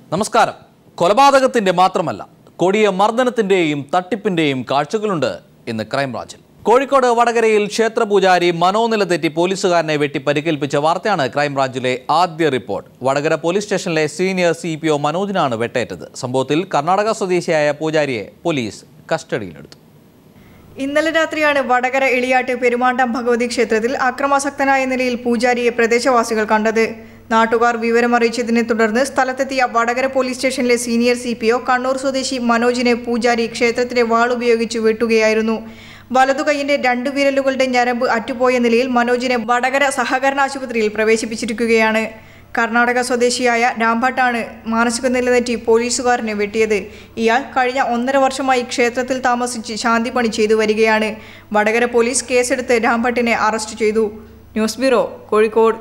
നമസ്കാരം കൊലപാതകത്തിന്റെ മാത്രമല്ല കൊടിയ മർദ്ദനത്തിന്റെയും തട്ടിപ്പിന്റെയും കാഴ്ചകളുണ്ട് ഇന്ന് ക്രൈംബ്രാഞ്ചിൽ കോഴിക്കോട് വടകരയിൽ ക്ഷേത്രപൂജാരി മനോനില തെറ്റി പോലീസുകാരനെ വെട്ടി പരിക്കേൽപ്പിച്ച വാർത്തയാണ് ക്രൈംബ്രാഞ്ചിലെ ആദ്യ റിപ്പോർട്ട് വടകര പോലീസ് സ്റ്റേഷനിലെ സീനിയർ സി പി ഒ മനോജിനാണ് വെട്ടേറ്റത് സംഭവത്തിൽ കർണാടക സ്വദേശിയായ പൂജാരിയെ പോലീസ് കസ്റ്റഡിയിലെടുത്തു ഇന്നലെ രാത്രിയാണ് വടകര എളിയാട്ട് പെരുമാണ്ടം ഭഗവതി ക്ഷേത്രത്തിൽ അക്രമാസക്തനായ നിലയിൽ പൂജാരിയെ പ്രദേശവാസികൾ കണ്ടത് നാട്ടുകാർ വിവരമറിയിച്ചതിനെ തുടർന്ന് സ്ഥലത്തെത്തിയ വടകര പോലീസ് സ്റ്റേഷനിലെ senior C P O Kannur സ്വദേശി മനോജിനെ പൂജാരി ക്ഷേത്രത്തിലെ വാളുപയോഗിച്ച് വെട്ടുകയായിരുന്നു വലതുകൈയിന്റെ രണ്ടു വിരലുകളുടെ ഞരമ്പ് അറ്റുപോയ നിലയിൽ മനോജിനെ വടകര സഹകരണ ആശുപത്രിയിൽ പ്രവേശിപ്പിച്ചിരിക്കുകയാണ് കർണാടക സ്വദേശിയായ രാംഭട്ടാണ് മാനസിക നില തെറ്റി പോലീസുകാരനെ വെട്ടിയത് ഇയാൾ കഴിഞ്ഞ ഒന്നര വർഷമായി ക്ഷേത്രത്തിൽ താമസിച്ച് ശാന്തി പണി ചെയ്തു വരികയാണ് വടകര പോലീസ് കേസെടുത്ത് രാംഭട്ടിനെ അറസ്റ്റ് ചെയ്തു ന്യൂസ് ബ്യൂറോ കോഴിക്കോട്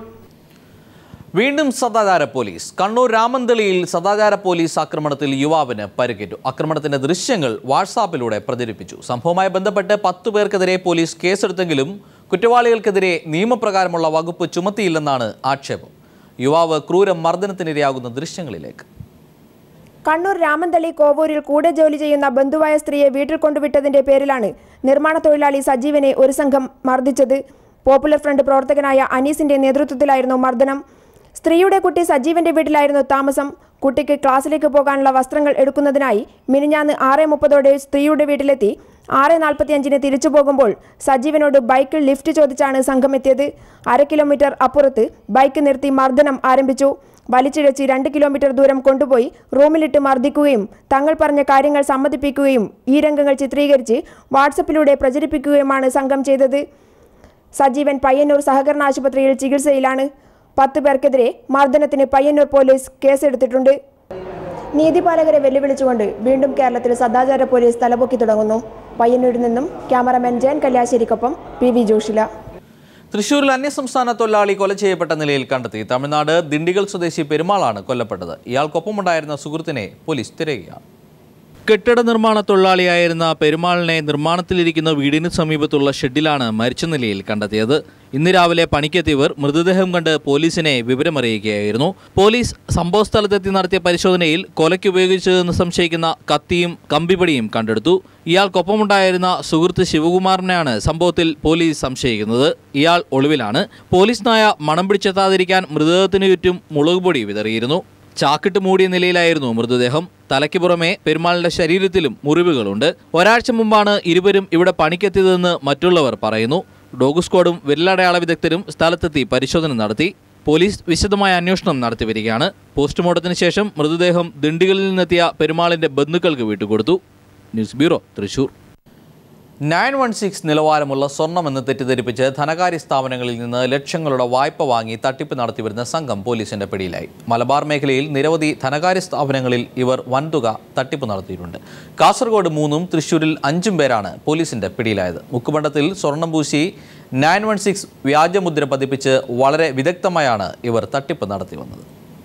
വീണ്ടും സദാചാര പോലീസ് കണ്ണൂർ രാമന്തളിയിൽ സദാചാര പോലീസ് ആക്രമണത്തിൽ യുവാവിന് പരിക്കേറ്റു ആക്രമണത്തിന്റെ ദൃശ്യങ്ങൾ വാട്സാപ്പിലൂടെ പ്രചരിപ്പിച്ചു സംഭവവുമായി ബന്ധപ്പെട്ട് പത്തു പേർക്കെതിരെ പോലീസ് കേസെടുത്തെങ്കിലും കുറ്റവാളികൾക്കെതിരെ നിയമപ്രകാരമുള്ള വകുപ്പ് ചുമത്തിയില്ലെന്നാണ് ആക്ഷേപം യുവാവ് ക്രൂര മർദ്ദനത്തിനിരയാകുന്ന ദൃശ്യങ്ങളിലേക്ക് കണ്ണൂർ രാമന്തളി കോവൂരിൽ കൂടെ ജോലി ചെയ്യുന്ന ബന്ധുവായ സ്ത്രീയെ വീട്ടിൽ കൊണ്ടുവിട്ടതിന്റെ പേരിലാണ് നിർമ്മാണ തൊഴിലാളി സജീവനെ ഒരു സംഘം മർദ്ദിച്ചത് പോപ്പുലർ ഫ്രണ്ട് പ്രവർത്തകനായ അനീസിന്റെ നേതൃത്വത്തിലായിരുന്നു മർദ്ദനം സ്ത്രീയുടെ കുട്ടി സജീവന്റെ വീട്ടിലായിരുന്നു താമസം കുട്ടിക്ക് ക്ലാസ്സിലേക്ക് പോകാനുള്ള വസ്ത്രങ്ങൾ എടുക്കുന്നതിനായി മിനിഞ്ഞാന്ന് ആറ് മുപ്പതോടെ സ്ത്രീയുടെ വീട്ടിലെത്തി ആറ് നാൽപ്പത്തിയഞ്ചിന് തിരിച്ചു പോകുമ്പോൾ സജീവനോട് ബൈക്കിൽ ലിഫ്റ്റ് ചോദിച്ചാണ് സംഘം എത്തിയത് അര കിലോമീറ്റർ അപ്പുറത്ത് ബൈക്ക് നിർത്തി മർദ്ദനം ആരംഭിച്ചു വലിച്ചിഴച്ച് രണ്ട് കിലോമീറ്റർ ദൂരം കൊണ്ടുപോയി റൂമിലിട്ട് മർദ്ദിക്കുകയും തങ്ങൾ പറഞ്ഞ കാര്യങ്ങൾ സമ്മതിപ്പിക്കുകയും ഈ രംഗങ്ങൾ ചിത്രീകരിച്ച് വാട്സപ്പിലൂടെ പ്രചരിപ്പിക്കുകയുമാണ് സംഘം ചെയ്തത് സജീവൻ പയ്യന്നൂർ സഹകരണ ആശുപത്രിയിൽ ചികിത്സയിലാണ് പത്ത് പേർക്കെതിരെ മർദ്ദനത്തിന് പയ്യന്നൂർ പോലീസ് കേസെടുത്തിട്ടുണ്ട് നീതിപാലകരെ വെല്ലുവിളിച്ചുകൊണ്ട് വീണ്ടും കേരളത്തിൽ സദാചാര പോലീസ് തലപൊക്കി തുടങ്ങുന്നു പയ്യന്നൂരിൽ നിന്നും ക്യാമറമാൻ ജയൻ കല്യാശ്ശേരിക്കൊപ്പം പി വി ജോഷില തൃശൂരിൽ അന്യസംസ്ഥാന തൊഴിലാളി കൊല ചെയ്യപ്പെട്ട നിലയിൽ കണ്ടെത്തി തമിഴ്നാട് ദിണ്ടിഗൽ സ്വദേശി പെരുമാളാണ് കൊല്ലപ്പെട്ടത് ഇയാൾക്കൊപ്പമുണ്ടായിരുന്ന സുഹൃത്തിനെ പോലീസ് തിരയുകയാണ് കെട്ടിട നിർമ്മാണ തൊഴിലാളിയായിരുന്ന പെരുമാളിനെ നിർമ്മാണത്തിലിരിക്കുന്ന വീടിന് സമീപത്തുള്ള ഷെഡിലാണ് മരിച്ച നിലയിൽ കണ്ടെത്തിയത് ഇന്ന് രാവിലെ പണിക്കെത്തിയവർ മൃതദേഹം കണ്ട് പോലീസിനെ വിവരമറിയിക്കുകയായിരുന്നു പോലീസ് സംഭവസ്ഥലത്തെത്തി നടത്തിയ പരിശോധനയിൽ കൊലയ്ക്ക് ഉപയോഗിച്ചതെന്ന് സംശയിക്കുന്ന കത്തിയും കമ്പിപ്പടിയും കണ്ടെടുത്തു ഇയാൾക്കൊപ്പമുണ്ടായിരുന്ന സുഹൃത്ത് ശിവകുമാറിനെയാണ് സംഭവത്തിൽ പോലീസ് സംശയിക്കുന്നത് ഇയാൾ ഒളിവിലാണ് പോലീസ് നായ മണം പിടിച്ചെത്താതിരിക്കാൻ മൃതദേഹത്തിനു ചുറ്റും മുളകുപൊടി വിതറിയിരുന്നു ചാക്കിട്ട് മൂടിയ നിലയിലായിരുന്നു മൃതദേഹം തലയ്ക്ക് പുറമെ പെരുമാളിന്റെ ശരീരത്തിലും മുറിവുകളുണ്ട് ഒരാഴ്ച മുമ്പാണ് ഇരുവരും ഇവിടെ പണിക്കെത്തിയതെന്ന് മറ്റുള്ളവർ പറയുന്നു ഡോഗ് സ്ക്വാഡും വിരലടയാള വിദഗ്ധരും സ്ഥലത്തെത്തി പരിശോധന നടത്തി പോലീസ് വിശദമായ അന്വേഷണം നടത്തി വരികയാണ് പോസ്റ്റ്മോർട്ടത്തിന് ശേഷം മൃതദേഹം ദിണ്ടികളിൽ നിന്നെത്തിയ പെരുമാളിന്റെ ബന്ധുക്കൾക്ക് വിട്ടുകൊടുത്തു news bureau Thrissur nine one six നിലവാരമുള്ള സ്വർണമെന്ന് തെറ്റിദ്ധരിപ്പിച്ച് ധനകാര്യ സ്ഥാപനങ്ങളിൽ നിന്ന് ലക്ഷങ്ങളുടെ വായ്പ വാങ്ങി തട്ടിപ്പ് നടത്തിവരുന്ന സംഘം പോലീസിന്റെ പിടിയിലായി മലബാർ മേഖലയിൽ നിരവധി ധനകാര്യ സ്ഥാപനങ്ങളിൽ ഇവർ വൻതുക തട്ടിപ്പ് നടത്തിയിട്ടുണ്ട് കാസർഗോഡ് മൂന്നും തൃശൂരിൽ അഞ്ചും പേരാണ് പോലീസിന്റെ പിടിയിലായത് മുക്കുപണ്ടത്തിൽ സ്വർണം പൂശി നയൻ വൺ സിക്സ് വ്യാജമുദ്ര പതിപ്പിച്ച് വളരെ വിദഗ്ധമായാണ് ഇവർ തട്ടിപ്പ് നടത്തി വന്നത്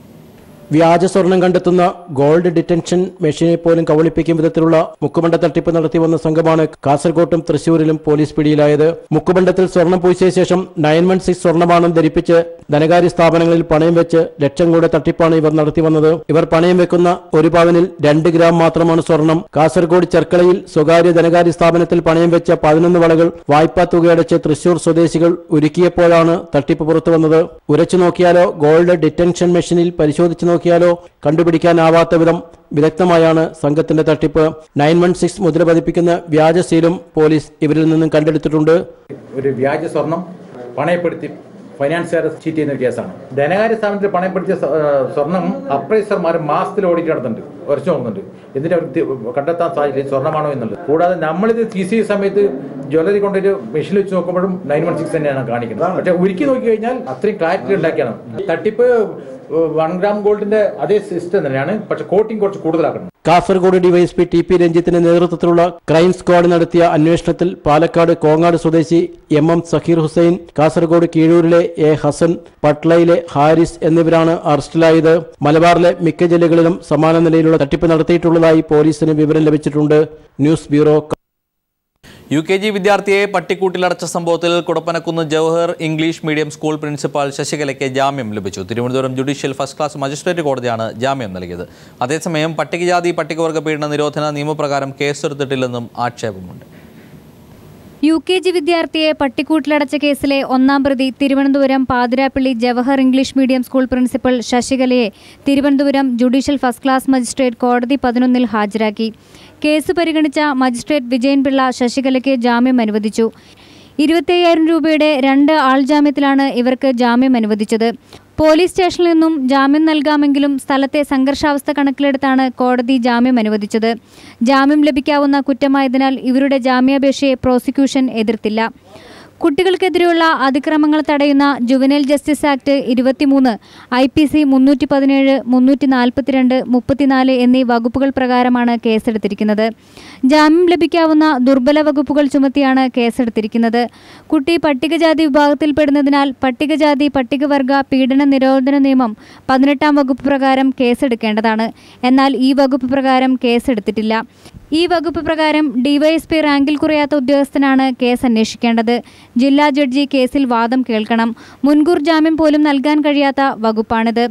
വ്യാജ സ്വർണം കണ്ടെത്തുന്ന ഗോൾഡ് ഡിറ്റൻഷൻ മെഷീനെ പോലും കബളിപ്പിക്കും വിധത്തിലുള്ള മുക്കുബണ്ട തട്ടിപ്പ് നടത്തി വന്ന സംഘമാണ് കാസർകോട്ടും തൃശൂരിലും പോലീസ് പിടിയിലായത് മുക്കുബണ്ടത്തിൽ സ്വർണം പൂശിയ ശേഷം നയൻ വൺ സിക്സ് സ്വർണമാണെന്ന് ധരിപ്പിച്ച് ധനകാര്യ സ്ഥാപനങ്ങളിൽ പണയം വെച്ച് ലക്ഷങ്ങളുടെ തട്ടിപ്പാണ് ഇവർ നടത്തി വന്നത് ഇവർ പണയം വെക്കുന്ന ഒരു പവനിൽ രണ്ട് ഗ്രാം മാത്രമാണ് സ്വർണം കാസർഗോഡ് ചെർക്കളയിൽ സ്വകാര്യ ധനകാര്യ സ്ഥാപനത്തിൽ പണയം വെച്ച പതിനൊന്ന് വളകൾ വായ്പാ തുകയടച്ച് തൃശൂർ സ്വദേശികൾ ഒരുക്കിയപ്പോഴാണ് തട്ടിപ്പ് പുറത്തു വന്നത് ഉരച്ചു നോക്കിയാലോ ഗോൾഡ് ഡിറ്റൻഷൻ മെഷീനിൽ പരിശോധിച്ചു നോക്കിയാലോ കണ്ടുപിടിക്കാനാവാത്ത വിധം വിദഗ്ധമായാണ് സംഘത്തിന്റെ തട്ടിപ്പ് നയൻ വൺ സിക്സ് മുദ്ര പതിപ്പിക്കുന്ന വ്യാജ സീലും പോലീസ് ഇവരിൽ നിന്നും കണ്ടെടുത്തിട്ടുണ്ട് ഒരു വ്യാജ സ്വർണം പണയപ്പെടുത്തി ഫൈനാൻസുകാരെ ചീറ്റ് ചെയ്യുന്ന ഒരു കേസാണ് ധനകാര്യ സ്ഥാപനത്തിൽ പണയപ്പെടുത്തിയ സ്വ- ആ, സ്വർണം അപ്രൈസർമാർ മാസത്തിൽ ഓടിച്ച് നടത്തുന്നുണ്ട് ഉറച്ചു നോക്കുന്നുണ്ട് എന്നിട്ട് അവർ തി- കണ്ടെത്താൻ സാധിച്ചില്ല ഇത് സ്വർണ്ണമാണോ എന്നുള്ളത് കൂടാതെ നമ്മളിത് ടി സി സമയത്ത് ജ്വല്ലറി കൊണ്ടൊരു മെഷീൻ വെച്ച് നോക്കുമ്പോഴും നയൻ വൺ സിക്സ് തന്നെയാണ് കാണിക്കുന്നത് പക്ഷെ ഉരുക്കി നോക്കി കഴിഞ്ഞാൽ അത്രയും ക്ലാരിറ്റി ഉണ്ടാക്കിയാണ് തട്ടിപ്പ് വൺ ഗ്രാം ഗോൾഡിന്റെ അതേ സിസ്റ്റം തന്നെയാണ് പക്ഷെ കോട്ടിംഗ് കുറച്ച് കൂടുതലാക്കണം കാസർഗോഡ് ഡിവൈഎസ്പി ടി പി രഞ്ജിത്തിന്റെ നേതൃത്വത്തിലുള്ള ക്രൈം സ്ക്വാഡ് നടത്തിയ അന്വേഷണത്തിൽ പാലക്കാട് കോങ്ങാട് സ്വദേശി എം എം സഹീർ ഹുസൈൻ കാസർഗോഡ് കീഴൂരിലെ എ ഹസൻ പട്ലയിലെ ഹാരിസ് എന്നിവരാണ് അറസ്റ്റിലായത് മലബാറിലെ മിക്ക ജില്ലകളിലും സമാന നിലയിലുള്ള തട്ടിപ്പ് നടത്തിയിട്ടുള്ളതായി പോലീസിന് വിവരം ലഭിച്ചിട്ടുണ്ട് news bureau U K G വിദ്യാർത്ഥിയെ പട്ടിക്കൂട്ടിലടച്ച സംഭവത്തിൽ Kudappanakunnu Jawahar English medium school principal ശശികലയ്ക്ക് ജാമ്യം ലഭിച്ചു Thiruvananthapuram judicial first class magistrate കോടതിയാണ് ജാമ്യം നൽകിയത് അതേസമയം പട്ടികജാതി പട്ടികവർഗ പീഡന നിരോധന നിയമപ്രകാരം കേസെടുത്തിട്ടില്ലെന്നും ആക്ഷേപമുണ്ട് യു കെ ജി വിദ്യാർത്ഥിയെ പട്ടിക്കൂട്ടിലടച്ച കേസിലെ ഒന്നാം പ്രതി Thiruvananthapuram Pathirappally Jawahar English medium school principal ശശികലയെ Thiruvananthapuram judicial first class magistrate കോടതി പതിനൊന്നിൽ ഹാജരാക്കി കേസ് പരിഗണിച്ച മജിസ്ട്രേറ്റ് വിജയൻപിള്ള ശശികലയ്ക്ക് ജാമ്യം അനുവദിച്ചു ഇരുപത്തയ്യായിരം രൂപയുടെ രണ്ട് ആൾജാമ്യത്തിലാണ് ഇവർക്ക് ജാമ്യം അനുവദിച്ചത് പോലീസ് സ്റ്റേഷനിൽ നിന്നും ജാമ്യം നൽകാമെങ്കിലും സ്ഥലത്തെ സംഘർഷാവസ്ഥ കണക്കിലെടുത്താണ് കോടതി ജാമ്യം അനുവദിച്ചത് ജാമ്യം ലഭിക്കാവുന്ന കുറ്റമായതിനാൽ ഇവരുടെ ജാമ്യാപേക്ഷയെ പ്രോസിക്യൂഷൻ എതിർത്തില്ല കുട്ടികൾക്കെതിരെയുള്ള അതിക്രമങ്ങൾ തടയുന്ന ജുവനൈൽ ജസ്റ്റിസ് ആക്ട് ഇരുപത്തിമൂന്ന് ഐ പി സി മുന്നൂറ്റി പതിനേഴ് മുന്നൂറ്റി നാൽപ്പത്തിരണ്ട് മുപ്പത്തിനാല് എന്നീ വകുപ്പുകൾ പ്രകാരമാണ് കേസെടുത്തിരിക്കുന്നത് ജാമ്യം ലഭിക്കാവുന്ന ദുർബല വകുപ്പുകൾ ചുമത്തിയാണ് കേസെടുത്തിരിക്കുന്നത് കുട്ടി പട്ടികജാതി വിഭാഗത്തിൽപ്പെടുന്നതിനാൽ പട്ടികജാതി പട്ടികവർഗ പീഡന നിരോധന നിയമം പതിനെട്ടാം വകുപ്പ് പ്രകാരം കേസെടുക്കേണ്ടതാണ് എന്നാൽ ഈ വകുപ്പ് പ്രകാരം കേസെടുത്തിട്ടില്ല ഈ വകുപ്പ് പ്രകാരം ഡിവൈഎസ്പി റാങ്കിൽ കുറയാത്ത ഉദ്യോഗസ്ഥനാണ് കേസ് അന്വേഷിക്കേണ്ടത് ജില്ലാ ജഡ്ജി കേസിൽ വാദം കേൾക്കണം മുൻകൂർ ജാമ്യം പോലും നൽകാൻ കഴിയാത്ത വകുപ്പാണിത്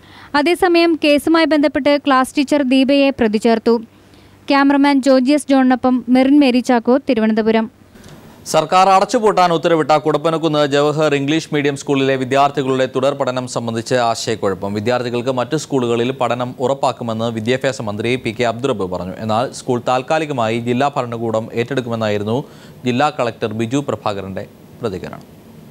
അതേസമയം കേസുമായി ബന്ധപ്പെട്ട് ക്ലാസ് ടീച്ചർ ദീപയെ പ്രതി ചേർത്തു ക്യാമറമാൻ ജോർജിയസ് ജോണിനൊപ്പം മെറിൻ മേരി ചാക്കോ തിരുവനന്തപുരം സർക്കാർ അടച്ചുപൂട്ടാൻ ഉത്തരവിട്ട കുടപ്പനക്കുന്ന് ജവഹർ ഇംഗ്ലീഷ് മീഡിയം സ്കൂളിലെ വിദ്യാർത്ഥികളുടെ തുടർ പഠനം സംബന്ധിച്ച് ആശയക്കുഴപ്പം വിദ്യാർത്ഥികൾക്ക് മറ്റ് സ്കൂളുകളിൽ പഠനം ഉറപ്പാക്കുമെന്ന് വിദ്യാഭ്യാസ മന്ത്രി പി കെ അബ്ദുറബ് പറഞ്ഞു എന്നാൽ സ്കൂൾ താൽക്കാലികമായി ജില്ലാ ഭരണകൂടം ഏറ്റെടുക്കുമെന്നായിരുന്നു ജില്ലാ കളക്ടർ ബിജു പ്രഭാകരന്റെ പ്രതികരണം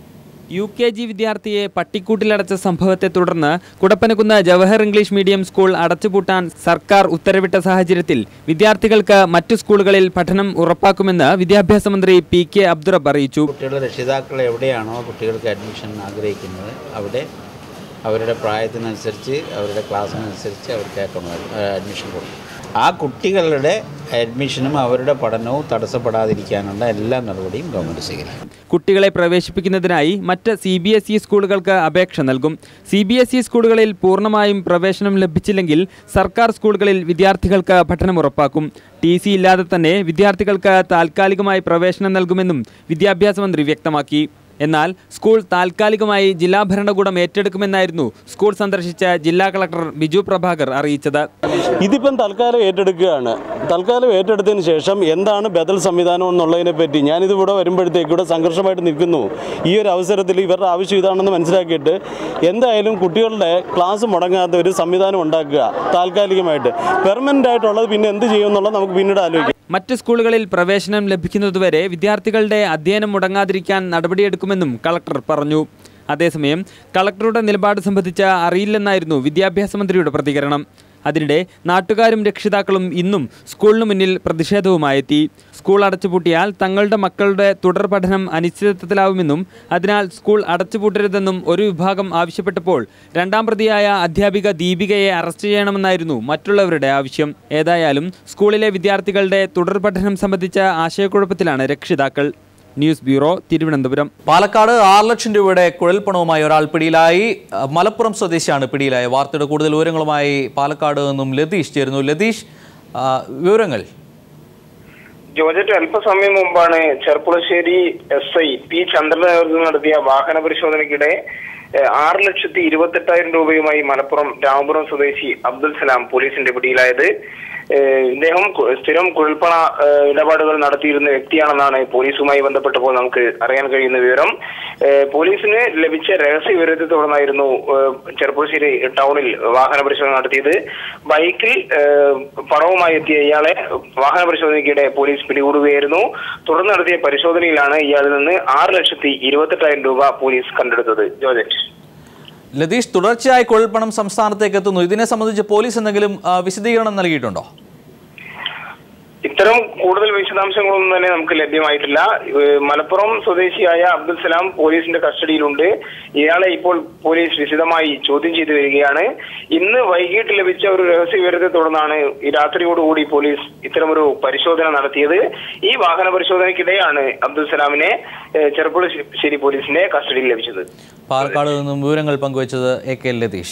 യു കെ ജി വിദ്യാർത്ഥിയെ പട്ടിക്കൂട്ടിലടച്ച സംഭവത്തെ തുടർന്ന് Kudappanakunnu Jawahar English medium school അടച്ചുപൂട്ടാൻ സർക്കാർ ഉത്തരവിട്ട സാഹചര്യത്തിൽ വിദ്യാർത്ഥികൾക്ക് മറ്റു സ്കൂളുകളിൽ പഠനം ഉറപ്പാക്കുമെന്ന് വിദ്യാഭ്യാസ മന്ത്രി പി കെ അബ്ദുറബ് അറിയിച്ചു കുട്ടികളുടെ രക്ഷിതാക്കൾ എവിടെയാണോ കുട്ടികൾക്ക് അഡ്മിഷൻ ആഗ്രഹിക്കുന്നത് അവിടെ അവരുടെ പ്രായത്തിനനുസരിച്ച് അവരുടെ ക്ലാസ്സിനനുസരിച്ച് അവർക്ക് അഡ്മിഷൻ കൊടുക്കും ആ കുട്ടികളുടെ അഡ്മിഷനും അവരുടെ പഠനവും തടസ്സപ്പെടാതിരിക്കാനുള്ള എല്ലാ നടപടിയും ഗവൺമെൻറ് സ്വീകരിക്കും കുട്ടികളെ പ്രവേശിപ്പിക്കുന്നതിനായി മറ്റ് സി ബി എസ് ഇ സ്കൂളുകൾക്ക് അപേക്ഷ നൽകും സി ബി എസ് ഇ സ്കൂളുകളിൽ പൂർണ്ണമായും പ്രവേശനം ലഭിച്ചില്ലെങ്കിൽ സർക്കാർ സ്കൂളുകളിൽ വിദ്യാർത്ഥികൾക്ക് പഠനം ഉറപ്പാക്കും ടി സി ഇല്ലാതെ തന്നെ വിദ്യാർത്ഥികൾക്ക് താൽക്കാലികമായി പ്രവേശനം നൽകുമെന്നും വിദ്യാഭ്യാസ മന്ത്രി വ്യക്തമാക്കി എന്നാൽ സ്കൂൾ താൽക്കാലികമായി ജില്ലാ ഭരണകൂടം ഏറ്റെടുക്കുമെന്നായിരുന്നു സ്കൂൾ സന്ദർശിച്ച ജില്ലാ കളക്ടർ ബിജു പ്രഭാകർ അറിയിച്ചത് ഇതിപ്പം തൽക്കാലം ഏറ്റെടുക്കുകയാണ് തൽക്കാലം ഏറ്റെടുത്തതിന് ശേഷം എന്താണ് ബദൽ സംവിധാനം എന്നുള്ളതിനെ പറ്റി ഞാനിത് ഇവിടെ വരുമ്പോഴത്തേക്ക് ഇവിടെ സംഘർഷമായിട്ട് നിൽക്കുന്നു ഈ ഒരു അവസരത്തിൽ ഇവരുടെ ആവശ്യം ഇതാണെന്ന് മനസ്സിലാക്കിയിട്ട് എന്തായാലും കുട്ടികളുടെ ക്ലാസ് മുടങ്ങാത്ത ഒരു സംവിധാനം ഉണ്ടാക്കുക താൽക്കാലികമായിട്ട് പെർമനൻ്റ് ആയിട്ടുള്ളത് പിന്നെ എന്ത് ചെയ്യുമെന്നുള്ളത് നമുക്ക് പിന്നീട് ആലോചിക്കാം മറ്റ് സ്കൂളുകളിൽ പ്രവേശനം ലഭിക്കുന്നതുവരെ വിദ്യാർത്ഥികളുടെ അധ്യയനം മുടങ്ങാതിരിക്കാൻ നടപടിയെടുക്കുമെന്നും കളക്ടർ പറഞ്ഞു അതേസമയം കളക്ടറുടെ നിലപാട് സംബന്ധിച്ച് അറിയില്ലെന്നായിരുന്നു വിദ്യാഭ്യാസ മന്ത്രിയുടെ പ്രതികരണം അതിനിടെ നാട്ടുകാരും രക്ഷിതാക്കളും ഇന്നും സ്കൂളിന് മുന്നിൽ പ്രതിഷേധവുമായെത്തി സ്കൂൾ അടച്ചുപൂട്ടിയാൽ തങ്ങളുടെ മക്കളുടെ തുടർ പഠനം അനിശ്ചിതത്വത്തിലാവുമെന്നും അതിനാൽ സ്കൂൾ അടച്ചുപൂട്ടരുതെന്നും ഒരു വിഭാഗം ആവശ്യപ്പെട്ടപ്പോൾ രണ്ടാം പ്രതിയായ അധ്യാപിക ദീപികയെ അറസ്റ്റ് ചെയ്യണമെന്നായിരുന്നു മറ്റുള്ളവരുടെ ആവശ്യം ഏതായാലും സ്കൂളിലെ വിദ്യാർത്ഥികളുടെ തുടർ പഠനം സംബന്ധിച്ച ആശയക്കുഴപ്പത്തിലാണ് രക്ഷിതാക്കൾ ന്യൂസ് ബ്യൂറോ തിരുവനന്തപുരം പാലക്കാട് ആറ് ലക്ഷം രൂപയുടെ കുഴൽപ്പണവുമായി ഒരാൾ പിടിയിലായി അഹ് മലപ്പുറം സ്വദേശിയാണ് പിടിയിലായ വാർത്തയുടെ കൂടുതൽ വിവരങ്ങളുമായി പാലക്കാട് നിന്നും ലതീഷ് ചേരുന്നു ലതീഷ് ആ, വിവരങ്ങൾ ജോർജറ്റ് അല്പസമയം മുമ്പാണ് Cherpulassery S I P Chandran നേതൃത്വം നടത്തിയ വാഹന പരിശോധനയ്ക്കിടെ ഏഹ്, ആറ് ലക്ഷത്തി ഇരുപത്തെട്ടായിരം രൂപയുമായി മലപ്പുറം രാമപുരം സ്വദേശി അബ്ദുൽ സലാം പോലീസിന്റെ പിടിയിലായത് ഏഹ്, ഇദ്ദേഹം കു- സ്ഥിരം കുഴൽപ്പണ ഏഹ്, ഇടപാടുകൾ നടത്തിയിരുന്ന വ്യക്തിയാണെന്നാണ് പോലീസുമായി ബന്ധപ്പെട്ടപ്പോൾ നമുക്ക് അറിയാൻ കഴിയുന്ന വിവരം ഏഹ്, പോലീസിന് ലഭിച്ച രഹസ്യ വിവരത്തെ തുടർന്നായിരുന്നു ഏഹ്, ചെർപ്പുളശ്ശേരി ടൗണിൽ വാഹന പരിശോധന നടത്തിയത് ബൈക്കിൽ ഏഹ്, പണവുമായി എത്തിയ ഇയാളെ വാഹന പരിശോധനയ്ക്കിടെ പോലീസ് പിടികൂടുകയായിരുന്നു തുടർന്ന് നടത്തിയ പരിശോധനയിലാണ് ഇയാളിൽ നിന്ന് ആറ് ലക്ഷത്തി ഇരുപത്തെട്ടായിരം രൂപ പോലീസ് കണ്ടെടുത്തത് ജോർജറ്റ് ലതീഷ് തുടർച്ചയായി കുഴൽപ്പണം സംസ്ഥാനത്തേക്ക് എത്തുന്നു ഇതിനെ സംബന്ധിച്ച് പോലീസ് എന്തെങ്കിലും ആ, വിശദീകരണം നൽകിയിട്ടുണ്ടോ ഇത്തരം കൂടുതൽ വിശദാംശങ്ങളൊന്നും തന്നെ നമുക്ക് ലഭ്യമായിട്ടില്ല ഏഹ് മലപ്പുറം സ്വദേശിയായ അബ്ദുൽ സലാം പോലീസിന്റെ കസ്റ്റഡിയിലുണ്ട് ഇയാളെ ഇപ്പോൾ പോലീസ് വിശദമായി ചോദ്യം ചെയ്തു വരികയാണ് ഇന്ന് വൈകിട്ട് ലഭിച്ച ഒരു രഹസ്യ വിവരത്തെ തുടർന്നാണ് ഈ രാത്രിയോടുകൂടി പോലീസ് ഇത്തരമൊരു പരിശോധന നടത്തിയത് ഈ വാഹന പരിശോധനയ്ക്കിടെയാണ് അബ്ദുൽ സലാമിനെ ഏഹ് ചെറുപ്പുളശ്ശേരി പോലീസിന്റെ കസ്റ്റഡിയിൽ ലഭിച്ചത് പാലക്കാട് നിന്നും വിവരങ്ങൾ പങ്കുവച്ചത് എ കെ ലതീഷ്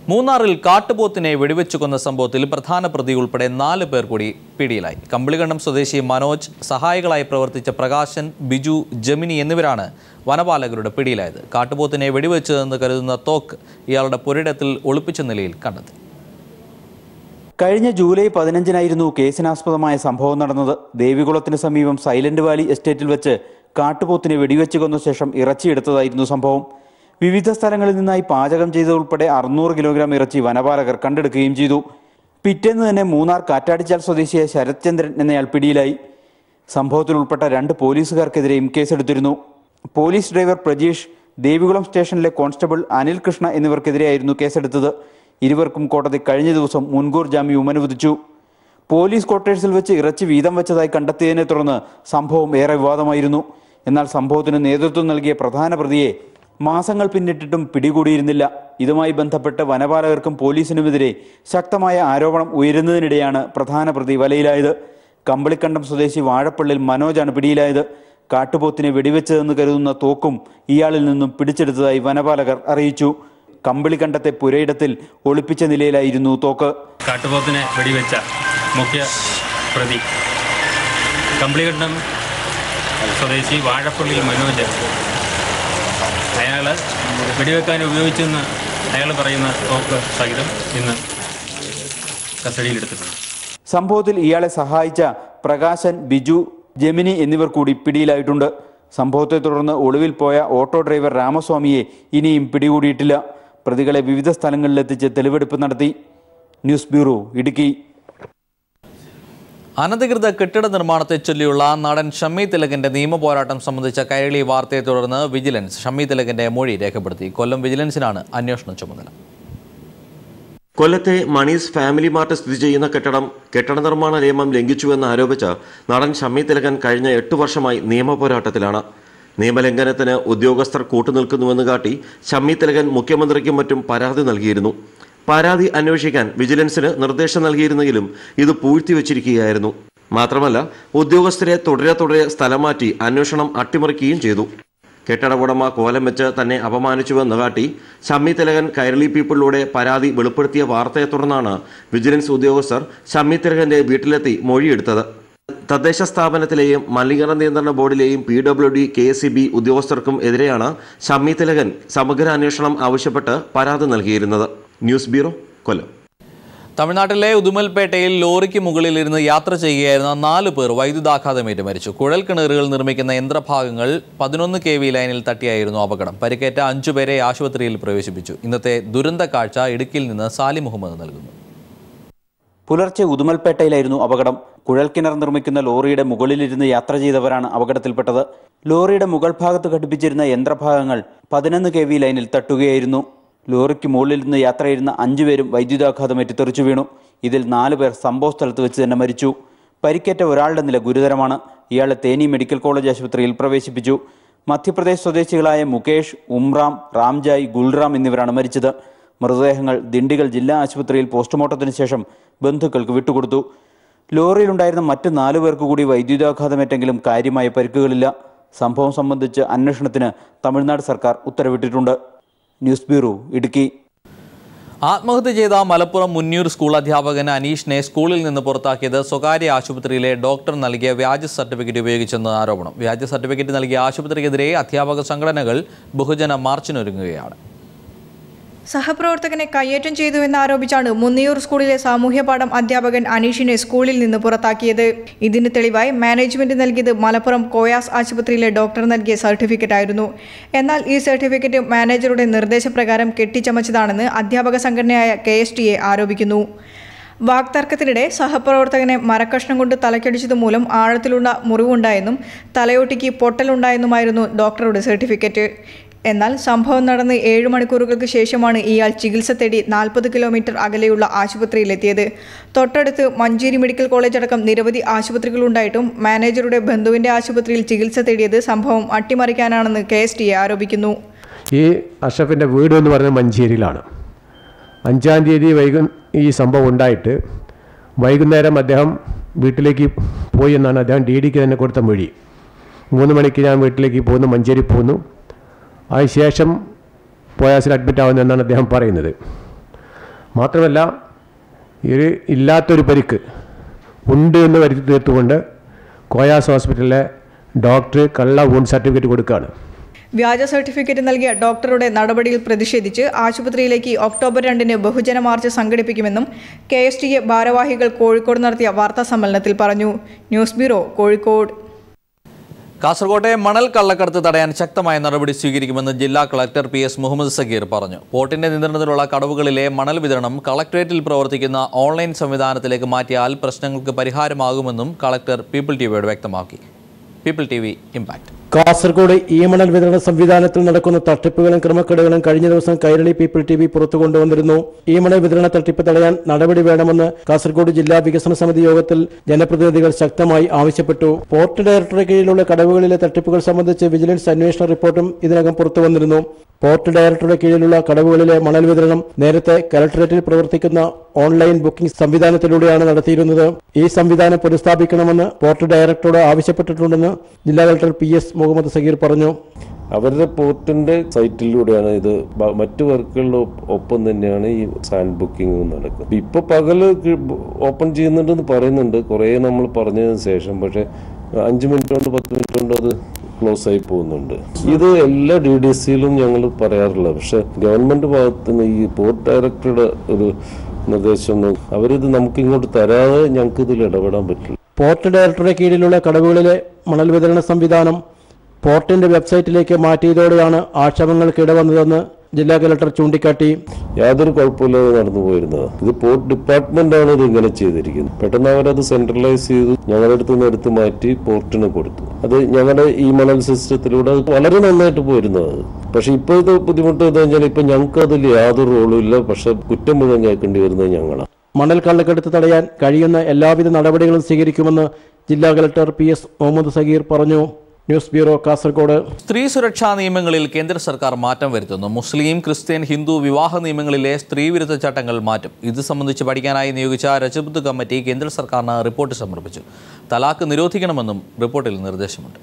മൂന്നാറിൽ കാട്ടുപോത്തിനെ വെടിവെച്ചു കൊന്ന സംഭവത്തിൽ പ്രധാന പ്രതി ഉൾപ്പെടെ നാല് പേർ കൂടി പിടിയിലായി കമ്പിളികണ്ഠം സ്വദേശി മനോജ് സഹായികളായി പ്രവർത്തിച്ച പ്രകാശൻ ബിജു ജമിനി എന്നിവരാണ് വനപാലകരുടെ പിടിയിലായത് കാട്ടുപോത്തിനെ വെടിവെച്ചതെന്ന് കരുതുന്ന തോക്ക് ഇയാളുടെ പുരയിടത്തിൽ ഒളിപ്പിച്ച നിലയിൽ കണ്ടെത്തി കഴിഞ്ഞ ജൂലൈ പതിനഞ്ചിനായിരുന്നു കേസിനാസ്പദമായ സംഭവം നടന്നത് ദേവികുളത്തിന് സമീപം സൈലന്റ് വാലി എസ്റ്റേറ്റിൽ വെച്ച് കാട്ടുപോത്തിനെ വെടിവെച്ച് കൊന്ന ശേഷം ഇറച്ചിയെടുത്തതായിരുന്നു സംഭവം വിവിധ സ്ഥലങ്ങളിൽ നിന്നായി പാചകം ചെയ്തതുൾപ്പെടെ അറുന്നൂറ് കിലോഗ്രാം ഇറച്ചി വനപാലകർ കണ്ടെടുക്കുകയും ചെയ്തു പിറ്റേന്ന് തന്നെ മൂന്നാർ കാറ്റാടിച്ചാൽ സ്വദേശിയായ ശരത് ചന്ദ്രൻ എന്നയാൾ പിടിയിലായി സംഭവത്തിൽ ഉൾപ്പെട്ട രണ്ട് പോലീസുകാർക്കെതിരെയും കേസെടുത്തിരുന്നു പോലീസ് ഡ്രൈവർ പ്രജീഷ് ദേവികുളം സ്റ്റേഷനിലെ കോൺസ്റ്റബിൾ അനിൽ കൃഷ്ണ എന്നിവർക്കെതിരെയായിരുന്നു കേസെടുത്തത് ഇരുവർക്കും കോടതി കഴിഞ്ഞ ദിവസം മുൻകൂർ ജാമ്യവും അനുവദിച്ചു പോലീസ് ക്വാർട്ടേഴ്സിൽ വെച്ച് ഇറച്ചി വീതം വെച്ചതായി കണ്ടെത്തിയതിനെ തുടർന്ന് സംഭവം ഏറെ വിവാദമായിരുന്നു എന്നാൽ സംഭവത്തിന് നേതൃത്വം നൽകിയ പ്രധാന പ്രതിയെ മാസങ്ങൾ പിന്നിട്ടിട്ടും പിടികൂടിയിരുന്നില്ല ഇതുമായി ബന്ധപ്പെട്ട് വനപാലകർക്കും പോലീസിനുമെതിരെ ശക്തമായ ആരോപണം ഉയരുന്നതിനിടെയാണ് പ്രധാന പ്രതി വലയിലായത് കമ്പളിക്കണ്ടം സ്വദേശി വാഴപ്പള്ളിൽ മനോജാണ് പിടിയിലായത് കാട്ടുപോത്തിനെ വെടിവെച്ചതെന്ന് കരുതുന്ന തോക്കും ഇയാളിൽ നിന്നും പിടിച്ചെടുത്തതായി വനപാലകർ അറിയിച്ചു കമ്പിളിക്കണ്ടത്തെ പുരയിടത്തിൽ ഒളിപ്പിച്ച നിലയിലായിരുന്നു തോക്ക് കാട്ടുപോത്തിനെ വെടിവെച്ച മുഖ്യ പ്രതി കമ്പിളികണ്ഠം സ്വദേശി വാഴപ്പള്ളി മനോജ് അയാൾ വെടിവെക്കാൻ ഉപയോഗിച്ചെന്ന് അയാൾ പറയുന്ന തോക്ക് സഹിതം ഇന്ന് കസ്റ്റഡിയിലെടുത്തിട്ടുണ്ട് സംഭവത്തിൽ ഇയാളെ സഹായിച്ച പ്രകാശൻ ബിജു ജെമിനി എന്നിവർ കൂടി പിടിയിലായിട്ടുണ്ട് സംഭവത്തെ തുടർന്ന് ഒളിവിൽ പോയ ഓട്ടോ ഡ്രൈവർ രാമസ്വാമിയെ ഇനിയും പിടികൂടിയിട്ടില്ല പ്രതികളെ വിവിധ സ്ഥലങ്ങളിലെത്തിച്ച് തെളിവെടുപ്പ് നടത്തി ന്യൂസ് ബ്യൂറോ ഇടുക്കി അനധികൃത കെട്ടിട നിർമ്മാണത്തെ ചൊല്ലിയുള്ള നടൻ ഷമ്മി തിലകിന്റെ നിയമ പോരാട്ടം സംബന്ധിച്ച കൈരളി വാർത്തയെ തുടർന്ന് വിജിലൻസ് ഷമ്മി തിലകിന്റെ മൊഴി രേഖപ്പെടുത്തി കൊല്ലം വിജിലൻസിനാണ് അന്വേഷണ ചുമതല കൊല്ലത്തെ മണീസ് ഫാമിലി മാർട്ട് സ്ഥിതി ചെയ്യുന്ന കെട്ടിടം കെട്ടിട നിർമ്മാണ നിയമം ലംഘിച്ചുവെന്ന് ആരോപിച്ച് നടൻ ഷമ്മി തിലകൻ കഴിഞ്ഞ എട്ട് വർഷമായി നിയമ പോരാട്ടത്തിലാണ് നിയമലംഘനത്തിന് ഉദ്യോഗസ്ഥർ കൂട്ടുനിൽക്കുന്നുവെന്ന് കാട്ടി ഷമ്മി തിലകൻ മുഖ്യമന്ത്രിക്കും മറ്റും പരാതി നൽകിയിരുന്നു പരാതി അന്വേഷിക്കാൻ വിജിലൻസിന് നിർദ്ദേശം നൽകിയിരുന്നെങ്കിലും ഇത് പൂഴ്ത്തിവെച്ചിരിക്കുകയായിരുന്നു മാത്രമല്ല ഉദ്യോഗസ്ഥരെ തുടരെ തുടരെ സ്ഥലം മാറ്റി അന്വേഷണം അട്ടിമറിക്കുകയും ചെയ്തു കെട്ടിട ഉടമ കോലം വെച്ച് തന്നെ അപമാനിച്ചുവെന്ന് കാട്ടി ഷമ്മി തിലകൻ കൈരളി പീപ്പിളിലൂടെ പരാതി വെളിപ്പെടുത്തിയ വാർത്തയെ തുടർന്നാണ് വിജിലൻസ് ഉദ്യോഗസ്ഥർ ഷമ്മി തിലകന്റെ വീട്ടിലെത്തി മൊഴിയെടുത്തത് തദ്ദേശ സ്ഥാപനത്തിലെയും മലിനീകരണ നിയന്ത്രണ ബോർഡിലെയും P W D K S B ഉദ്യോഗസ്ഥർക്കും എതിരെയാണ് ഷമ്മി തിലകൻ സമഗ്ര അന്വേഷണം ആവശ്യപ്പെട്ട് പരാതി നൽകിയിരുന്നത് ന്യൂസ് ബ്യൂറോ കൊല്ലം തമിഴ്നാട്ടിലെ ഉദുമൽപേട്ടയിൽ ലോറിക്ക് മുകളിൽ ഇരുന്ന് യാത്ര ചെയ്യുകയായിരുന്ന നാല് പേർ വൈദ്യുതാഘാതമേറ്റ് മരിച്ചു കുഴൽ കിണറുകൾ നിർമ്മിക്കുന്ന യന്ത്രഭാഗങ്ങൾ പതിനൊന്ന് കെ വി ലൈനിൽ തട്ടിയായിരുന്നു അപകടം പരിക്കേറ്റ അഞ്ചുപേരെ ആശുപത്രിയിൽ പ്രവേശിപ്പിച്ചു ഇന്നത്തെ ദുരന്ത കാഴ്ച ഇടുക്കിയിൽ നിന്ന് സാലി മുഹമ്മദ് നൽകുന്നു പുലർച്ചെ ഉദുമൽപേട്ടയിലായിരുന്നു അപകടം കുഴൽക്കിണർ നിർമ്മിക്കുന്ന ലോറിയുടെ മുകളിലിരുന്ന് യാത്ര ചെയ്തവരാണ് അപകടത്തിൽപ്പെട്ടത് ലോറിയുടെ മുകൾ ഭാഗത്ത് ഘടിപ്പിച്ചിരുന്ന യന്ത്രഭാഗങ്ങൾ പതിനൊന്ന് കെ വി ലൈനിൽ തട്ടുകയായിരുന്നു ലോറിക്ക് മുകളിലിരുന്ന് യാത്ര ചെയ്യുന്ന അഞ്ചുപേരും വൈദ്യുതാഘാതമേറ്റ് തെറിച്ചു വീണു ഇതിൽ നാല് പേർ സംഭവ സ്ഥലത്ത് വെച്ച് തന്നെ മരിച്ചു പരിക്കേറ്റ ഒരാളുടെ നില ഗുരുതരമാണ് ഇയാളെ തേനി മെഡിക്കൽ കോളേജ് ആശുപത്രിയിൽ പ്രവേശിപ്പിച്ചു മധ്യപ്രദേശ് സ്വദേശികളായ മുകേഷ് ഉംറാം റാംജായ് ഗുൽറാം എന്നിവരാണ് മരിച്ചത് മൃതദേഹങ്ങൾ ദിണ്ടിഗൽ ജില്ലാ ആശുപത്രിയിൽ പോസ്റ്റ്മോർട്ടത്തിന് ശേഷം ബന്ധുക്കൾക്ക് വിട്ടുകൊടുത്തു ലോറിയിലുണ്ടായിരുന്ന മറ്റ് നാലു പേർക്ക് കൂടി വൈദ്യുതാഘാതമേറ്റെങ്കിലും കാര്യമായ പരിക്കുകളില്ല സംഭവം സംബന്ധിച്ച് അന്വേഷണത്തിന് തമിഴ്നാട് സർക്കാർ ഉത്തരവിട്ടിട്ടുണ്ട് ന്യൂസ് ബ്യൂറോ ഇടുക്കി ആത്മഹത്യ ചെയ്ത മലപ്പുറം മുന്നൂർ സ്കൂൾ അധ്യാപകൻ അനീഷിനെ സ്കൂളിൽ നിന്ന് പുറത്താക്കിയത് സ്വകാര്യ ആശുപത്രിയിലെ ഡോക്ടർ നൽകിയ വ്യാജ സർട്ടിഫിക്കറ്റ് ഉപയോഗിച്ചെന്ന് ആരോപണം വ്യാജ സർട്ടിഫിക്കറ്റ് നൽകിയ ആശുപത്രിക്കെതിരെ അധ്യാപക സംഘടനകൾ ബഹുജന മാർച്ചിനൊരുങ്ങുകയാണ് സഹപ്രവർത്തകനെ കയ്യേറ്റം ചെയ്തു എന്നാരോപിച്ചാണ് മുന്നിയൂർ സ്കൂളിലെ സാമൂഹ്യപാഠം അധ്യാപകൻ അനീഷിനെ സ്കൂളിൽ നിന്ന് പുറത്താക്കിയത് ഇതിന് തെളിവായി മാനേജ്മെന്റ് നൽകിയത് മലപ്പുറം കോയാസ് ആശുപത്രിയിലെ ഡോക്ടർ നൽകിയ സർട്ടിഫിക്കറ്റ് ആയിരുന്നു എന്നാൽ ഈ സർട്ടിഫിക്കറ്റ് മാനേജറുടെ നിർദ്ദേശപ്രകാരം കെട്ടിച്ചമച്ചതാണെന്ന് അധ്യാപക സംഘടനയായ കെ എസ് ടി എ ആരോപിക്കുന്നു വാക്തർക്കത്തിനിടെ സഹപ്രവർത്തകനെ മരക്കഷ്ണം കൊണ്ട് തലക്കടിച്ചത് മൂലം ആഴത്തിലുള്ള മുറിവുണ്ടായെന്നും തലയോട്ടിക്ക് പൊട്ടലുണ്ടായെന്നുമായിരുന്നു ഡോക്ടറുടെ സർട്ടിഫിക്കറ്റ് എന്നാൽ സംഭവം നടന്ന് ഏഴ് മണിക്കൂറുകൾക്ക് ശേഷമാണ് ഇയാൾ ചികിത്സ തേടി നാൽപ്പത് കിലോമീറ്റർ അകലെയുള്ള ആശുപത്രിയിലെത്തിയത് തൊട്ടടുത്ത് മഞ്ചേരി മെഡിക്കൽ കോളേജ് അടക്കം നിരവധി ആശുപത്രികളുണ്ടായിട്ടും മാനേജറുടെ ബന്ധുവിന്റെ ആശുപത്രിയിൽ ചികിത്സ തേടിയത് സംഭവം അട്ടിമറിക്കാനാണെന്ന് കെ എസ് ടി ആരോപിക്കുന്നു ഈ അഷഫിൻ്റെ വീട് എന്ന് പറയുന്നത് മഞ്ചേരിയിലാണ് അഞ്ചാം തീയതി വൈകു ഈ സംഭവം ഉണ്ടായിട്ട് വൈകുന്നേരം അദ്ദേഹം വീട്ടിലേക്ക് പോയി എന്നാണ് അദ്ദേഹം ഡി ഡിക്ക് തന്നെ കൊടുത്ത മൊഴി മൂന്ന് മണിക്ക് ഞാൻ വീട്ടിലേക്ക് പോകുന്നു മഞ്ചേരി പോകുന്നു അതിനുശേഷം പോയാസിൽ അഡ്മിറ്റ് ആവുന്നു എന്നാണ് അദ്ദേഹം പറയുന്നത് മാത്രമല്ല ഒരു ഇല്ലാത്തൊരു പരിക്ക് ഉണ്ട് എന്ന് വരുത്തി തീർത്തുകൊണ്ട് കോയാസ് ഹോസ്പിറ്റലിലെ ഡോക്ടർ കള്ള വൂണ്ട് സർട്ടിഫിക്കറ്റ് കൊടുക്കുകയാണ് വ്യാജ സർട്ടിഫിക്കറ്റ് നൽകിയ ഡോക്ടറുടെ നടപടിയിൽ പ്രതിഷേധിച്ച് ആശുപത്രിയിലേക്ക് ഒക്ടോബർ രണ്ടിന് ബഹുജന മാർച്ച് സംഘടിപ്പിക്കുമെന്നും കെ എസ് ടി എ ഭാരവാഹികൾ കോഴിക്കോട് നടത്തിയ വാർത്താ സമ്മേളനത്തിൽ പറഞ്ഞു ന്യൂസ് ബ്യൂറോ കോഴിക്കോട് കാസർകോട്ടെ മണൽ കള്ളക്കടത്ത് തടയാൻ ശക്തമായ നടപടി സ്വീകരിക്കുമെന്ന് ജില്ലാ collector P S Muhammad Sagheer പറഞ്ഞു പോർട്ടിന്റെ നിയന്ത്രണത്തിലുള്ള കടവുകളിലെ മണൽ വിതരണം കളക്ടറേറ്റിൽ പ്രവർത്തിക്കുന്ന ഓൺലൈൻ സംവിധാനത്തിലേക്ക് മാറ്റിയാൽ പ്രശ്നങ്ങൾക്ക് പരിഹാരമാകുമെന്നും കളക്ടർ പീപ്പിൾ ടിവിയോട് വ്യക്തമാക്കി people T V impact Kasaragod ഈ മണൽ വിതരണ സംവിധാനത്തിൽ നടക്കുന്ന തട്ടിപ്പുകളും ക്രമക്കേടുകളും കഴിഞ്ഞ ദിവസം കൈരളി പീപ്പിൾ ടി വി പുറത്തു കൊണ്ടുവന്നിരുന്നു ഈ മണൽ വിതരണ തട്ടിപ്പ് തടയാൻ നടപടി വേണമെന്ന് കാസർഗോഡ് ജില്ലാ വികസന സമിതി യോഗത്തിൽ ജനപ്രതിനിധികൾ ശക്തമായി ആവശ്യപ്പെട്ടു പോർട്ട് ഡയറക്ടറുടെ കീഴിലുള്ള കടവുകളിലെ തട്ടിപ്പുകൾ സംബന്ധിച്ച് വിജിലൻസ് അന്വേഷണ റിപ്പോർട്ടും ഇതിനകം പുറത്തു വന്നിരുന്നു പോർട്ട് ഡയറക്ടറുടെ കീഴിലുള്ള കടവുകളിലെ മണൽ വിതരണം നേരത്തെ കലക്ടറേറ്റിൽ പ്രവർത്തിക്കുന്ന ഓൺലൈൻ ബുക്കിംഗ് സംവിധാനത്തിലൂടെയാണ് നടത്തിയിരുന്നത് ഈ സംവിധാനം പുനഃസ്ഥാപിക്കണമെന്ന് പോർട്ട് ഡയറക്ടറോട് ആവശ്യപ്പെട്ടിട്ടുണ്ടെന്ന് ജില്ലാ collector P S Muhammad Sagheer പറഞ്ഞു അവരുടെ പോർട്ടിന്റെ സൈറ്റിലൂടെയാണ് ഇത് ബ- മറ്റു വർക്കുകളുടെ ഒപ്പ് ഒപ്പം തന്നെയാണ് ഈ സാൻഡ് ബുക്കിംഗ് നടക്കുന്നത് ഇപ്പൊ പകല് ഓപ്പൺ ചെയ്യുന്നുണ്ടെന്ന് പറയുന്നുണ്ട് കുറേ നമ്മൾ പറഞ്ഞതിന് ശേഷം പക്ഷെ അഞ്ച് മിനിറ്റ് കൊണ്ട് പത്ത് മിനിറ്റ് കൊണ്ട് അത് ക്ലോസ് ആയി പോകുന്നുണ്ട് ഇത് എല്ലാ ഡി ഡി സിയിലും ഞങ്ങൾ പറയാറില്ല പക്ഷെ ഗവൺമെന്റ് ഭാഗത്ത് നിന്ന് ഈ പോർട്ട് ഡയറക്ടറുടെ ഒരു നിർദ്ദേശം അവരിത് നമുക്ക് ഇങ്ങോട്ട് തരാതെ ഞങ്ങൾക്ക് ഇതിൽ ഇടപെടാൻ പറ്റില്ല പോർട്ട് ഡയറക്ടറുടെ കീഴിലുള്ള കടവുകളിലെ മണൽ വിതരണ സംവിധാനം പോർട്ടിന്റെ വെബ്സൈറ്റിലേക്ക് മാറ്റിയതോടെയാണ് ആക്ഷേപങ്ങൾക്ക് ഇടവന്നതെന്ന് ജില്ലാ കലക്ടർ ചൂണ്ടിക്കാട്ടി യാതൊരു കുഴപ്പമില്ലാതെ നടന്നു പോയിരുന്നത് ഇത് പോർട്ട് ഡിപ്പാർട്ട്മെന്റ് ആണ് ഇത് ഇങ്ങനെ ചെയ്തിരിക്കുന്നത് പെട്ടെന്ന് അവരത് സെൻട്രലൈസ് ചെയ്തു ഞങ്ങളുടെ അടുത്ത് നിന്ന് എടുത്ത് മാറ്റി പോർട്ടിന് കൊടുത്തു അത് ഞങ്ങളുടെ ഈ മണൽ സിസ്റ്റത്തിലൂടെ അത് വളരെ നന്നായിട്ട് പോയിരുന്നത് അത് പക്ഷെ ഇപ്പോഴത്തെ ബുദ്ധിമുട്ട് എന്താ വെച്ചാൽ ഇപ്പൊ ഞങ്ങൾക്ക് അതിൽ യാതൊരു റോളും ഇല്ല പക്ഷെ കുറ്റം മുഴുവൻ കേൾക്കേണ്ടി വരുന്നത് ഞങ്ങളാണ് മണൽ കള്ളക്കെടുത്ത് തടയാൻ കഴിയുന്ന എല്ലാവിധ നടപടികളും സ്വീകരിക്കുമെന്ന് ജില്ലാ collector P S Muhammad Sagheer പറഞ്ഞു ന്യൂസ് ബ്യൂറോ കാസർഗോഡ് സ്ത്രീ സുരക്ഷാ നിയമങ്ങളിൽ കേന്ദ്ര സർക്കാർ മാറ്റം വരുത്തുന്നു മുസ്ലിം ക്രിസ്ത്യൻ ഹിന്ദു വിവാഹ നിയമങ്ങളിലെ സ്ത്രീവിരുദ്ധ ചട്ടങ്ങൾ മാറ്റും ഇത് സംബന്ധിച്ച് പഠിക്കാനായി നിയോഗിച്ച രജപുത്ത് കമ്മിറ്റി കേന്ദ്ര സർക്കാരിന് റിപ്പോർട്ട് സമർപ്പിച്ചു തലാക്ക് നിരോധിക്കണമെന്നും റിപ്പോർട്ടിൽ നിർദ്ദേശമുണ്ട്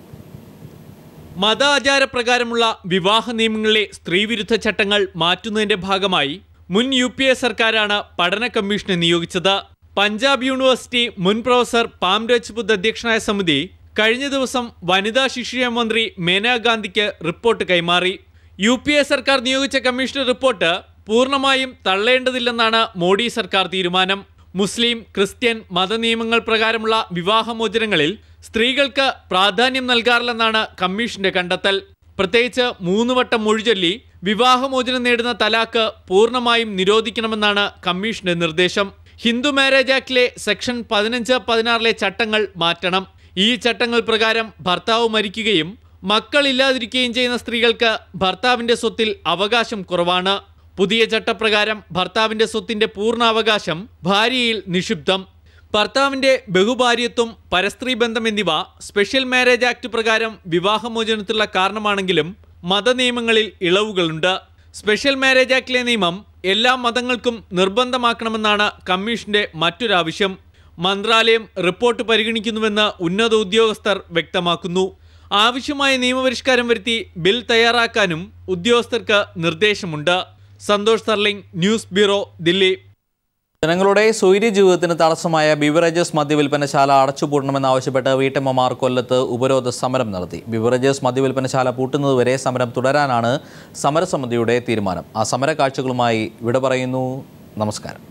മത ആചാരപ്രകാരമുള്ള വിവാഹ നിയമങ്ങളിലെ സ്ത്രീവിരുദ്ധ ചട്ടങ്ങൾ മാറ്റുന്നതിന്റെ ഭാഗമായി മുൻ യു പി എ സർക്കാരാണ് പഠന കമ്മീഷനെ നിയോഗിച്ചത് പഞ്ചാബ് യൂണിവേഴ്സിറ്റി മുൻ പ്രൊഫസർ പാം രജ്പുത് അധ്യക്ഷനായ സമിതി കഴിഞ്ഞ ദിവസം വനിതാ ശിശുക്ഷേമ മന്ത്രി മേനാ ഗാന്ധിക്ക് റിപ്പോർട്ട് കൈമാറി യു പി എ സർക്കാർ നിയോഗിച്ച കമ്മീഷന്റെ റിപ്പോർട്ട് പൂർണ്ണമായും തള്ളേണ്ടതില്ലെന്നാണ് മോഡി സർക്കാർ തീരുമാനം മുസ്ലിം ക്രിസ്ത്യൻ മതനിയമങ്ങൾ പ്രകാരമുള്ള വിവാഹമോചനങ്ങളിൽ സ്ത്രീകൾക്ക് പ്രാധാന്യം നൽകാറില്ലെന്നാണ് കമ്മീഷന്റെ കണ്ടെത്തൽ പ്രത്യേകിച്ച് മൂന്ന് വട്ടം മൊഴിചൊല്ലി വിവാഹമോചനം നേടുന്ന തലാക്ക് പൂർണ്ണമായും നിരോധിക്കണമെന്നാണ് കമ്മീഷന്റെ നിർദ്ദേശം ഹിന്ദു മാരേജ് ആക്ടിലെ സെക്ഷൻ പതിനഞ്ച് പതിനാറിലെ ചട്ടങ്ങൾ മാറ്റണം ഈ ചട്ടങ്ങൾ പ്രകാരം ഭർത്താവ് മരിക്കുകയും മക്കളില്ലാതിരിക്കുകയും ചെയ്യുന്ന സ്ത്രീകൾക്ക് ഭർത്താവിന്റെ സ്വത്തിൽ അവകാശം കുറവാണ് പുതിയ ചട്ടപ്രകാരം ഭർത്താവിന്റെ സ്വത്തിന്റെ പൂർണ്ണ അവകാശം ഭാര്യയിൽ നിക്ഷിപ്തം ഭർത്താവിന്റെ ബഹുഭാര്യത്വം പരസ്ത്രീ ബന്ധം എന്നിവ സ്പെഷ്യൽ മാരേജ് ആക്ട് പ്രകാരം വിവാഹമോചനത്തിലുള്ള കാരണമാണെങ്കിലും മതനിയമങ്ങളിൽ ഇളവുകളുണ്ട് സ്പെഷ്യൽ മാരേജ് ആക്ടിലെ നിയമം എല്ലാ മതങ്ങൾക്കും നിർബന്ധമാക്കണമെന്നാണ് കമ്മീഷന്റെ മറ്റൊരാവശ്യം മന്ത്രാലയം റിപ്പോർട്ട് പരിഗണിക്കുന്നുവെന്ന് ഉന്നത ഉദ്യോഗസ്ഥർ വ്യക്തമാക്കുന്നു ആവശ്യമായ നിയമപരിഷ്കാരം വരുത്തി ബിൽ തയ്യാറാക്കാനും ഉദ്യോഗസ്ഥർക്ക് നിർദ്ദേശമുണ്ട് സന്തോഷ് സർലിംഗ് ന്യൂസ് ബ്യൂറോ ദില്ലി ജനങ്ങളുടെ സ്വൈര്യ ജീവിതത്തിന് തടസ്സമായ ബിവറേജസ് മദ്യവിൽപ്പനശാല അടച്ചുപൂട്ടണമെന്നാവശ്യപ്പെട്ട് വീട്ടമ്മമാർ കൊല്ലത്ത് ഉപരോധ സമരം നടത്തി ബിവറേജസ് മദ്യവിൽപ്പനശാല പൂട്ടുന്നതുവരെ സമരം തുടരാനാണ് സമരസമിതിയുടെ തീരുമാനം ആ സമര കാഴ്ചകളുമായി വിട പറയുന്നു നമസ്കാരം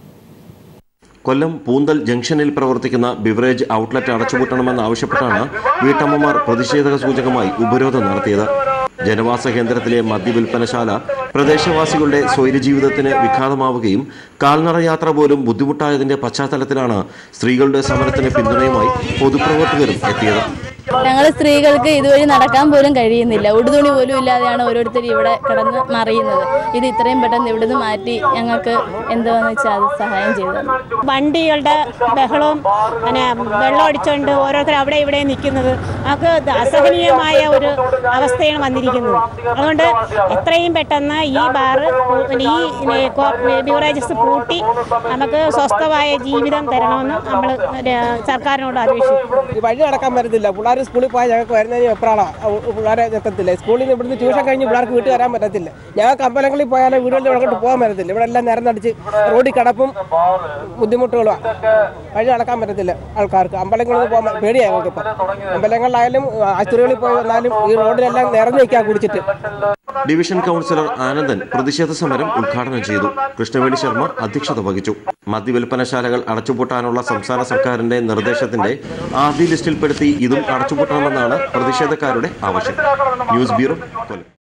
കൊല്ലം പൂന്തൽ ജംഗ്ഷനിൽ പ്രവർത്തിക്കുന്ന ബിവറേജ് ഔട്ട്ലെറ്റ് അടച്ചുപൂട്ടണമെന്നാവശ്യപ്പെട്ടാണ് വീട്ടമ്മമാർ പ്രതിഷേധ സൂചകമായി ഉപരോധം നടത്തിയത് ജനവാസ കേന്ദ്രത്തിലെ മദ്യവിൽപ്പനശാല പ്രദേശവാസികളുടെ സ്വൈര്യജീവിതത്തിന് വിഘാതമാവുകയും കാൽനട യാത്ര പോലും ബുദ്ധിമുട്ടായതിന്റെ പശ്ചാത്തലത്തിലാണ് സ്ത്രീകളുടെ സമരത്തിന് പിന്തുണയുമായി പൊതുപ്രവർത്തകരും എത്തിയത് ഞങ്ങൾ സ്ത്രീകൾക്ക് ഇതുവഴി നടക്കാൻ പോലും കഴിയുന്നില്ല ഉടുതുണി പോലും ഇല്ലാതെയാണ് ഓരോരുത്തർ ഇവിടെ കിടന്ന് മറിയുന്നത് ഇത് ഇത്രയും പെട്ടെന്ന് ഇവിടുന്ന് മാറ്റി ഞങ്ങൾക്ക് എന്താന്ന് വെച്ചാൽ അത് സഹായം ചെയ്തു തരണം. വണ്ടികളുടെ ബഹളവും പിന്നെ വെള്ളം അടിച്ചുകൊണ്ട് ഓരോരുത്തർ അവിടെ ഇവിടെ നിൽക്കുന്നത് നമുക്ക് ഇത് അസഹനീയമായ ഒരു അവസ്ഥയാണ് വന്നിരിക്കുന്നത് അതുകൊണ്ട് എത്രയും പെട്ടെന്ന് ഈ ബാറ് ഈ ബിവറേജസ് പൂട്ടി നമുക്ക് സ്വസ്ഥമായ ജീവിതം തരണമെന്ന് നമ്മൾ സർക്കാരിനോട് അപേക്ഷിക്കും ഈ വഴി നടക്കാൻ പറ്റത്തില്ല പിള്ളേർ പിള്ളേർ സ്കൂളിൽ പോയാൽ ഞങ്ങൾക്ക് വരുന്നതിന് എപ്പോഴാണ് പിള്ളേരെ എത്തത്തില്ല സ്കൂളിൽ നിന്ന് ഇവിടുന്ന് ട്യൂഷൻ കഴിഞ്ഞ് പിള്ളേർക്ക് വീട്ടിൽ വരാൻ പറ്റത്തില്ല ഞങ്ങൾക്ക് അമ്പലങ്ങളിൽ പോയാലും വീടുകളിൽ ഇവിടോട്ട് പോകാൻ പറ്റത്തില്ല ഇവിടെ എല്ലാം നിരന്നടിച്ച് റോഡിൽ കിടപ്പും ബുദ്ധിമുട്ടുകളുമാണ് വഴി നടക്കാൻ പറ്റത്തില്ല ആൾക്കാർക്ക് അമ്പലങ്ങളിൽ പോകാൻ പേടിയാണ് ഞങ്ങൾക്ക് ഇപ്പം അമ്പലങ്ങളിലായാലും ആശുപത്രികളിൽ പോയി വന്നാലും ഈ റോഡിലെല്ലാം നിറഞ്ഞു നിൽക്കാൻ കുടിച്ചിട്ട് ഡിവിഷൻ കൗൺസിലർ ആനന്ദൻ പ്രതിഷേധ സമരം ഉദ്ഘാടനം ചെയ്തു കൃഷ്ണവേണി ശർമ്മ അധ്യക്ഷത വഹിച്ചു മദ്യവിൽപ്പനശാലകൾ അടച്ചുപൂട്ടാനുള്ള സംസ്ഥാന സർക്കാരിന്റെ നിർദ്ദേശത്തിന്റെ ആദ്യ ലിസ്റ്റിൽപ്പെടുത്തി ഇതും അടച്ചുപൂട്ടണമെന്നാണ് പ്രതിഷേധക്കാരുടെ ആവശ്യം ന്യൂസ് ബ്യൂറോ കൊല്ലം